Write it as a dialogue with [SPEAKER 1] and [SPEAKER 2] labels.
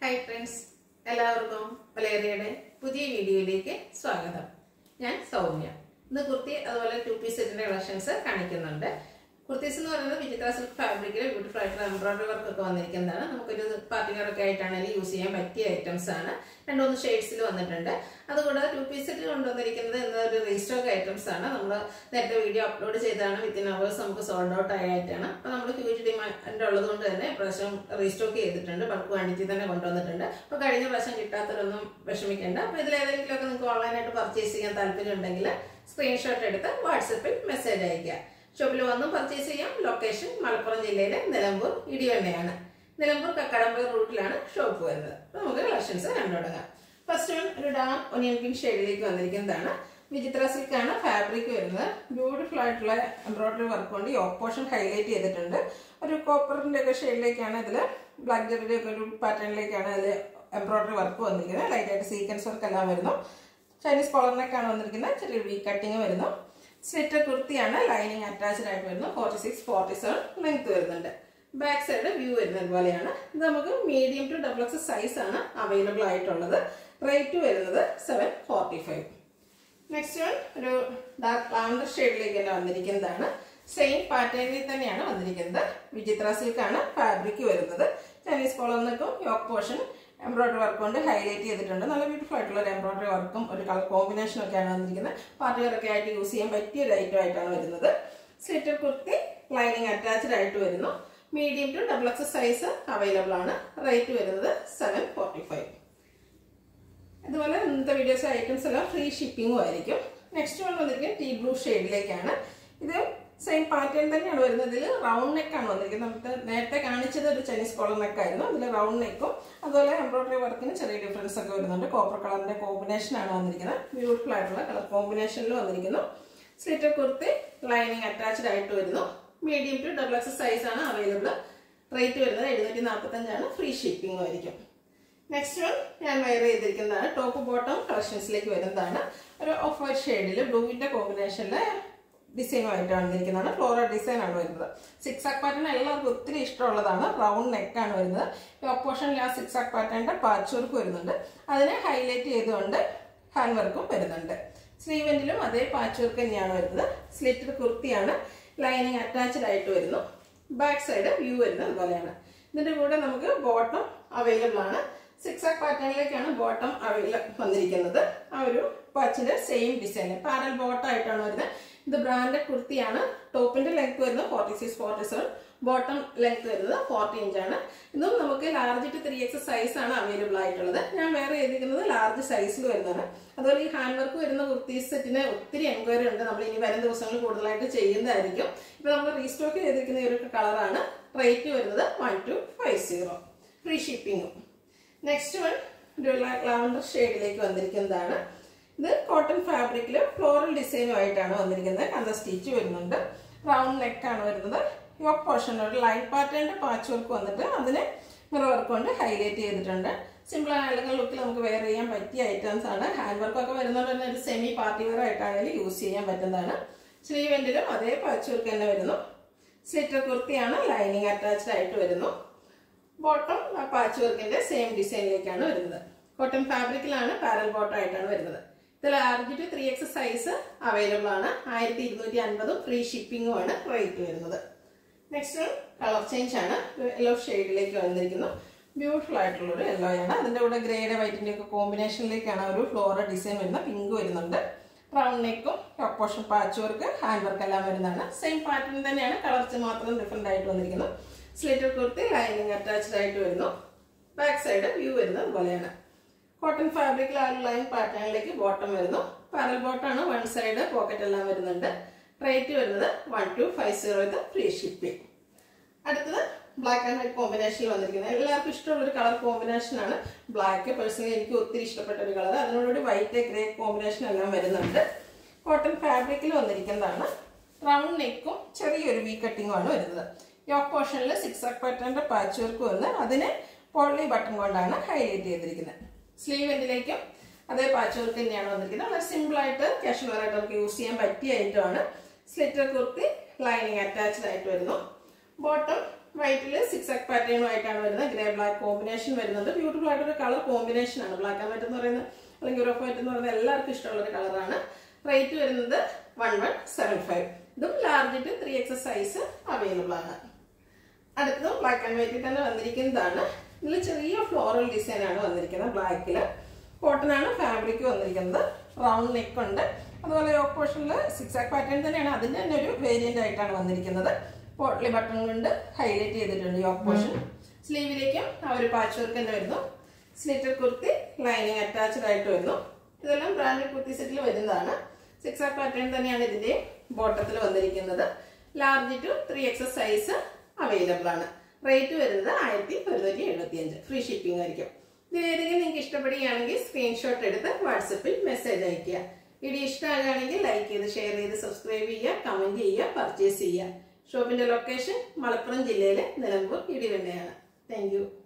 [SPEAKER 1] hi friends എല്ലാവർക്കും വലേറിയയുടെ പുതിയ വീഡിയോയിലേക്ക് സ്വാഗതം ഞാൻ സൗമ്യ ഇന്ന് കുർത്തി അതുപോലെ ടു പീസ് സെറ്റിന്റെ കളക്ഷൻസ് കാണിക്കുന്നുണ്ട് കുർത്തീസ് എന്ന് പറയുന്നത് വിചിത്ര സിൽക്ക് ഫാബ്രിക്കിൽ ബ്യൂട്ടിഫുൾ ആയിട്ടുള്ള എംബ്രോയിഡറി വർക്ക് ഒക്കെ വന്നിരിക്കുന്നതാണ് നമുക്കൊരു പാർട്ടി വെയറൊക്കെ ആയിട്ടാണെങ്കിൽ യൂസ് ചെയ്യാൻ പറ്റിയ ഐറ്റംസ് ആണ് രണ്ടുമൂന്ന് ഷെയ്ഡ്സിൽ വന്നിട്ടുണ്ട് അതുകൂടാതെ ടു പീസ് സെറ്റ് കൊണ്ടുവന്നിരിക്കുന്നത് എന്നൊരു റീസ്റ്റോക്ക് ഐറ്റംസ് ആണ് നമ്മൾ നേരത്തെ വീഡിയോ അപ്ലോഡ് ചെയ്താണ് വിത്തിൻ അവേഴ്സ് നമുക്ക് സോൾഡ് ഔട്ട് ആയിട്ടാണ് അപ്പോൾ നമ്മൾ ഹ്യൂജ് ഡിമാൻഡ് ഉള്ളത് കൊണ്ട് തന്നെ പ്രാവശ്യം റീസ്റ്റോക്ക് ചെയ്തിട്ടുണ്ട് ബൾക്ക് ക്വാണ്ടിറ്റി തന്നെ കൊണ്ടുവന്നിട്ടുണ്ട് അപ്പോൾ കഴിഞ്ഞ പ്രാവശ്യം കിട്ടാത്തവരൊന്നും വിഷമിക്കേണ്ട അപ്പോൾ ഇതിലേതെങ്കിലുമൊക്കെ നിങ്ങൾക്ക് ഓൺലൈനായിട്ട് പർച്ചേസ് ചെയ്യാൻ താല്പര്യം ഉണ്ടെങ്കിൽ സ്ക്രീൻഷോട്ട് എടുത്ത് വാട്സപ്പിൽ മെസ്സേജ് അയക്കുക ഷോപ്പിൽ വന്നും പർച്ചേസ് ചെയ്യാം ലൊക്കേഷൻ മലപ്പുറം ജില്ലയിലെ നിലമ്പൂർ ഇടിവണ്ണയാണ് നിലമ്പൂർ കക്കടമ്പൂർ റൂട്ടിലാണ് ഷോപ്പ് വരുന്നത് അപ്പോൾ നമുക്ക് കളക്ഷൻസ് കണ്ടു തുടങ്ങാം ഫസ്റ്റ് വൺ ഒരു ഡാം ഒനിയൻ പിങ്ക് ഷെയ്ഡിലേക്ക് വന്നിരിക്കുന്നതാണ് വിചിത്ര സിൽക്ക് ആണ് ഫാബ്രിക് വരുന്നത് ബ്യൂട്ടിഫുൾ ആയിട്ടുള്ള എംബ്രോയിഡറി വർക്ക് കൊണ്ട് ഈ ഓപ്പോഷൻ ഹൈലൈറ്റ് ചെയ്തിട്ടുണ്ട് ഒരു കോപ്പറിന്റെ ഒക്കെ ഷെയ്ഡിലേക്കാണ് ഇതിൽ ബ്ലാക്ക് ജെറിയുടെ ഒക്കെ ഒരു പാറ്റേണിലേക്കാണ് ഇതിൽ എംബ്രോയിഡറി വർക്ക് വന്നിരിക്കുന്നത് ലൈറ്റ് ആയിട്ട് സീക്വൻസ് വർക്ക് എല്ലാം വരുന്നു ചൈനീസ് കോളറിനൊക്കെയാണ് വന്നിരിക്കുന്നത് ചെറിയ വി കട്ടിങ് വരുന്നു സ്ലിറ്റർ കുർത്തിയാണ് ലൈനിങ് അറ്റാച്ച്ഡ് ആയിട്ട് വരുന്നു forty six forty seven length വരുന്നുണ്ട് ബാക്ക് സൈഡ് വ്യൂ വരുന്നത് പോലെയാണ് ഇത് നമുക്ക് medium to double X size ആണ് അവൈലബിൾ ആയിട്ടുള്ളത് റേറ്റ് വരുന്നത് seven forty five next one ഒരു ഡാർക്ക് ലാവണ്ടർ ഷെയ്ഡിലേക്ക് തന്നെ വന്നിരിക്കുന്നതാണ് സെയിം പാറ്റേണിൽ തന്നെയാണ് വന്നിരിക്കുന്നത് വിചിത്ര സിൽക്ക് ആണ് ഫാബ്രിക് വരുന്നത് ചൈനീസ് കോളറിനൊക്കെ യോക്ക് പോർഷൻ എംബ്രോയിഡറി വർക്ക് കൊണ്ട് ഹൈലൈറ്റ് ചെയ്തിട്ടുണ്ട് നല്ല ബ്യൂട്ടിഫുൾ ആയിട്ടുള്ള ഒരു എംബ്രോയിഡറി വർക്കും ഒരു കളർ കോമ്പിനേഷനും ഒക്കെയാണ് വന്നിരിക്കുന്നത് പാർട്ടി വെയറൊക്കെ ആയിട്ട് യൂസ് ചെയ്യാൻ പറ്റിയ ഒരു ഐറ്റം ആയിട്ടാണ് വരുന്നത് സ്ലിറ്റർ കുർത്തി ലൈനിങ് അറ്റാച്ച്ഡ് ആയിട്ട് വരുന്നു medium to double X size available ആണ് റേറ്റ് വരുന്നത് സെവൻ ഫോർട്ടി ഫൈവ് അതുപോലെ ഇന്നത്തെ വീഡിയോസ് ഐറ്റംസ് എല്ലാം ഫ്രീ ഷിപ്പിംഗും ആയിരിക്കും നെക്സ്റ്റ് വൺ വന്നിരിക്കുന്നത് ടീ ബ്ലൂ ഷെയ്ഡിലേക്കാണ് ഇത് സെയിം പാറ്റേൺ തന്നെയാണ് വരുന്നത് ഇതിൽ റൗണ്ട് നെക്കാണ് വന്നിരിക്കുന്നത് നമുക്ക് നേരത്തെ കാണിച്ചത് ഒരു ചൈനീസ് കോളർ നെക്കായിരുന്നു അതിൽ റൗണ്ട് നെക്കും അതുപോലെ എംബ്രോയിഡറി വർക്കിന് ചെറിയ ഡിഫറൻസ് ഒക്കെ വരുന്നുണ്ട് കോപ്പർ കളറിന്റെ കോമ്പിനേഷൻ ആണ് വന്നിരിക്കുന്നത് ബ്യൂട്ടിഫുൾ ആയിട്ടുള്ള കളർ കോമ്പിനേഷനിൽ വന്നിരിക്കുന്നു സ്ലിറ്റർ കുർത്തി ലൈനിങ് അറ്റാച്ച്ഡ് ആയിട്ട് വരുന്നു medium to double X size ആണ് അവൈലബിൾ റേറ്റ് വരുന്നത് എഴുന്നൂറ്റി നാൽപ്പത്തഞ്ചാണ് ഫ്രീ ഷിപ്പിംഗും ആയിരിക്കും നെക്സ്റ്റ് വൺ ഞാൻ വെയർ ചെയ്തിരിക്കുന്നതാണ് ടോപ്പ് ബോട്ടം കളക്ഷൻസിലേക്ക് വരുന്നതാണ് ഒരു ഓഫ് വൈറ്റ് ഷെയ്ഡിൽ ബ്ലൂവിന്റെ കോമ്പിനേഷനിൽ ഡിസൈനുമായിട്ട് വന്നിരിക്കുന്നതാണ് ഫ്ലോറൽ ഡിസൈൻ ആണ് വരുന്നത് സിക്സ് ആക്ക് പാറ്റേൺ എല്ലാവർക്കും ഒത്തിരി ഇഷ്ടമുള്ളതാണ് റൗണ്ട് നെക്കാണ് വരുന്നത് ഈ ഓപ്പോഷനിൽ ആ സിക്സ് ആക്ക് പാറ്റേണിന്റെ പാച്ച് വർക്ക് വരുന്നുണ്ട് അതിനെ ഹൈലൈറ്റ് ചെയ്തുകൊണ്ട് ഹാൻഡ് വർക്കും വരുന്നുണ്ട് സ്ലീവെന്റിലും അതേ പാച്ച് വർക്ക് തന്നെയാണ് വരുന്നത് സ്ലിറ്റഡ് കുർത്തിയാണ് ലൈനിങ് അറ്റാച്ച്ഡ് ആയിട്ട് വരുന്നു ബാക്ക് സൈഡ് വ്യൂ വരുന്നത് അതുപോലെയാണ് ഇതിന്റെ കൂടെ നമുക്ക് ബോട്ടം അവൈലബിൾ ആണ് സിക്സ് ആക്ക് പാറ്റേണിലേക്കാണ് ബോട്ടം അവൈലബിൾ വന്നിരിക്കുന്നത് ആ ഒരു പാച്ചിന്റെ സെയിം ഡിസൈൻ പാരൽ ബോട്ടം ആയിട്ടാണ് വരുന്നത് ഇത് ബ്രാൻഡഡ് കുർത്തിയാണ് ടോപ്പിന്റെ ലെങ്ത് വരുന്നത് forty six forty seven bottom length വരുന്നത് ഫോർട്ടി ഇഞ്ച് ആണ് ഇതും നമുക്ക് large to three X size ആണ് അവൈലബിൾ ആയിട്ടുള്ളത് ഞാൻ വേറെ ചെയ്തിരിക്കുന്നത് ലാർജ് സൈസിൽ വരുന്നതാണ് അതുപോലെ ഈ ഹാൻഡ് വർക്ക് വരുന്ന കുർത്തീസ് സെറ്റിന് ഒത്തിരി എൻക്വയറി ഉണ്ട് നമ്മൾ ഇനി വരും ദിവസങ്ങളിൽ കൂടുതലായിട്ട് ചെയ്യുന്നതായിരിക്കും ഇപ്പൊ നമ്മൾ റീസ്റ്റോക്ക് ചെയ്തിരിക്കുന്ന ഈ ഒരു കളറാണ് റേറ്റ് വരുന്നത് one two five zero free ഷിപ്പിങ്ങും നെക്സ്റ്റ് വൺ ഒരു ലാവണ്ടർ ഷെയ്ഡിലേക്ക് വന്നിരിക്കുന്നതാണ് ഇത് കോട്ടൺ ഫാബ്രിക്കിൽ ഫ്ലോറൽ ഡിസൈനുമായിട്ടാണ് വന്നിരിക്കുന്നത് കണ്ട സ്റ്റിച്ച് വരുന്നുണ്ട് റൗണ്ട് നെക്കാണ് വരുന്നത് യോക്ക് പോർഷൻ ഒരു ലൈൻ പാറ്റേണിന്റെ പാച്ച് വർക്ക് വന്നിട്ട് അതിനെ മിറർ വർക്ക് കൊണ്ട് ഹൈലൈറ്റ് ചെയ്തിട്ടുണ്ട് സിമ്പിൾ അല്ലെങ്കിൽ ലുക്കിൽ നമുക്ക് വെയർ ചെയ്യാൻ പറ്റിയ ഐറ്റംസ് ആണ് ഹാൻഡ് വർക്ക് ഒക്കെ വരുന്നത് തന്നെ ഒരു സെമി പാർട്ടി വെയർ ആയിട്ടാണെങ്കിലും യൂസ് ചെയ്യാൻ പറ്റുന്നതാണ് സ്ലീവെന്റിലും അതേ പാച്ച് വർക്ക് തന്നെ വരുന്നു സ്ലിറ്റർ കുർത്തിയാണ് ലൈനിങ് അറ്റാച്ച്ഡ് ആയിട്ട് വരുന്നു ബോട്ടം പാച്ച് വർക്കിന്റെ സെയിം ഡിസൈനിലേക്കാണ് വരുന്നത് കോട്ടൺ ഫാബ്രിക്കിലാണ് പാരൽ ബോട്ടം ആയിട്ടാണ് വരുന്നത് ഇത് large to three X size available ആണ് ആയിരത്തി ഇരുന്നൂറ്റി അൻപതും ഫ്രീ ഷിപ്പിംഗും ആണ് റേറ്റ് വരുന്നത് നെക്സ്റ്റ് കളർ ചേഞ്ച് ആണ് യെല്ലോ ഷെയ്ഡിലേക്ക് വന്നിരിക്കുന്നു ബ്യൂട്ടിഫുൾ ആയിട്ടുള്ള ഒരു യെല്ലോ ആണ് അതിന്റെ കൂടെ ഗ്രേഡ് വൈറ്റിന്റെ ഒക്കെ കോമ്പിനേഷനിലേക്കാണ് ഒരു ഫ്ലോറൽ ഡിസൈൻ വരുന്നത് പിങ്ക് വരുന്നുണ്ട് റൗണ്ട് നെക്കും portion patch work hand work എല്ലാം വരുന്നതാണ് സെയിം പാറ്റേൺ തന്നെയാണ് കളർസ് മാത്രം ഡിഫറെന്റ് ആയിട്ട് വന്നിരിക്കുന്നത് സ്ലിറ്റർ കുർത്തി ലൈനിങ് അറ്റാച്ച്ഡ് ആയിട്ട് വരുന്നു ബാക്ക് സൈഡ് വ്യൂ വരുന്നത് പോലെയാണ് കോട്ടൺ ഫാബ്രിക്കിൽ ആ ലൈൻ പാറ്റേണിലേക്ക് ബോട്ടം വരുന്നു പാരൽ ബോട്ടാണ് വൺ സൈഡ് പോക്കറ്റ് എല്ലാം വരുന്നുണ്ട് റേറ്റ് വരുന്നത് വൺ ടു ഫൈവ് സീറോ ഇത് ഫ്രീ ഷിപ്പിംഗ് അടുത്തത് ബ്ലാക്ക് ആൻഡ് വൈറ്റ് കോമ്പിനേഷനിൽ വന്നിരിക്കുന്നത് എല്ലാവർക്കും ഇഷ്ടമുള്ള ഒരു കളർ കോമ്പിനേഷൻ ആണ് ബ്ലാക്ക് പേഴ്സണലി എനിക്ക് ഒത്തിരി ഇഷ്ടപ്പെട്ട ഒരു കളർ അതിനോടൊരു വൈറ്റ് ഗ്രേ കോമ്പിനേഷൻ എല്ലാം വരുന്നുണ്ട് കോട്ടൺ ഫാബ്രിക്കിൽ വന്നിരിക്കുന്നതാണ് റൗണ്ട് നെക്കും ചെറിയൊരു വി കട്ടിങ്ങും ആണ് വരുന്നത് യോക്ക് പോർഷനിൽ സിക്സ് ആക്ക് പാറ്റേണിന്റെ പാച്ച് വർക്ക് വന്ന് അതിനെ പോളി ബട്ടൺ കൊണ്ടാണ് ഹൈലൈറ്റ് ചെയ്തിരിക്കുന്നത് സ്ലീവ് എൻഡിലേക്കും അതേ പാച്ച് വർക്ക് തന്നെയാണ് വന്നിരിക്കുന്നത് വളരെ സിമ്പിൾ ആയിട്ട് കാഷ്വൽ വെയർ ആയിട്ട് നമുക്ക് യൂസ് ചെയ്യാൻ പറ്റിയ ഐറ്റം ആണ് സ്ലിറ്റർ കുർത്തി ലൈനിങ് അറ്റാച്ച്ഡ് ആയിട്ട് വരുന്നു ബോട്ടം വൈറ്റിൽ സിക്സ് ആക്ക് പാറ്റേണുമായിട്ടാണ് വരുന്നത് ഗ്രേ ബ്ലാക്ക് കോമ്പിനേഷൻ വരുന്നുണ്ട് ബ്യൂട്ടിഫുൾ ആയിട്ടൊരു കളർ കോമ്പിനേഷൻ ആണ് ബ്ലാക്ക് ആൻഡ് വൈറ്റ് എന്ന് പറയുന്നത് അല്ലെങ്കിൽ ഓഫ് വൈറ്റ് എന്ന് പറയുന്നത് എല്ലാവർക്കും ഇഷ്ടമുള്ള ഒരു കളറാണ് റേറ്റ് വരുന്നത് വൺ വൺ സെവൻ ഫൈവ് ഇതും large three X size available ആണ് അടുത്തതും ബ്ലാക്ക് ആൻഡ് വൈറ്റിൽ തന്നെ വന്നിരിക്കുന്നതാണ് ഇതിൽ ചെറിയ ഫ്ലോറൽ ഡിസൈൻ ആണ് വന്നിരിക്കുന്നത് ബ്ലാക്കിൽ കോട്ടൺ ആണ് ഫാബ്രിക് വന്നിരിക്കുന്നത് റൗണ്ട് നെക്ക് ഉണ്ട് അതുപോലെ യോക്ക് പോർഷനിൽ സിക്സ് ആക്ക് പാറ്റേൺ തന്നെയാണ് അതിൻ്റെ തന്നെ ഒരു വേരിയന്റ് ആയിട്ടാണ് വന്നിരിക്കുന്നത് പോട്ട്ലി ബട്ടൺ കൊണ്ട് ഹൈലൈറ്റ് ചെയ്തിട്ടുണ്ട് യോക്ക് പോർഷൻ സ്ലീവിലേക്കും ആ ഒരു പാച്ച് വർക്ക് തന്നെ വരുന്നു സ്ലിറ്റർ കുർത്തി ലൈനിങ് അറ്റാച്ച്ഡ് ആയിട്ട് വരുന്നു ഇതെല്ലാം ബ്രാൻഡഡ് കുർത്തി സെറ്റിൽ വരുന്നതാണ് സിക്സ് ആക്ക് പാറ്റേൺ തന്നെയാണ് ഇതിന്റെ ബോട്ടത്തിൽ വന്നിരിക്കുന്നത് large to three X size available ആണ് റേറ്റ് വരുന്നത് ആയിരത്തി ഒരുന്നൂറ്റി എഴുപത്തി അഞ്ച് ഫ്രീ ഷിപ്പിംഗ് ആയിരിക്കും ഇതിലേതെങ്കിലും നിങ്ങൾക്ക് ഇഷ്ടപ്പെടുകയാണെങ്കിൽ സ്ക്രീൻഷോട്ട് എടുത്ത് വാട്സപ്പിൽ മെസ്സേജ് അയയ്ക്കുക വീഡിയോ ഇഷ്ടമാകുകയാണെങ്കിൽ ലൈക്ക് ചെയ്ത് ഷെയർ ചെയ്ത് സബ്സ്ക്രൈബ് ചെയ്യുക കമന്റ് ചെയ്യുക പർച്ചേസ് ചെയ്യുക ഷോപ്പിന്റെ ലൊക്കേഷൻ മലപ്പുറം ജില്ലയിലെ നിലമ്പൂർ ഇടിവെണ്ണയാണ് താങ്ക്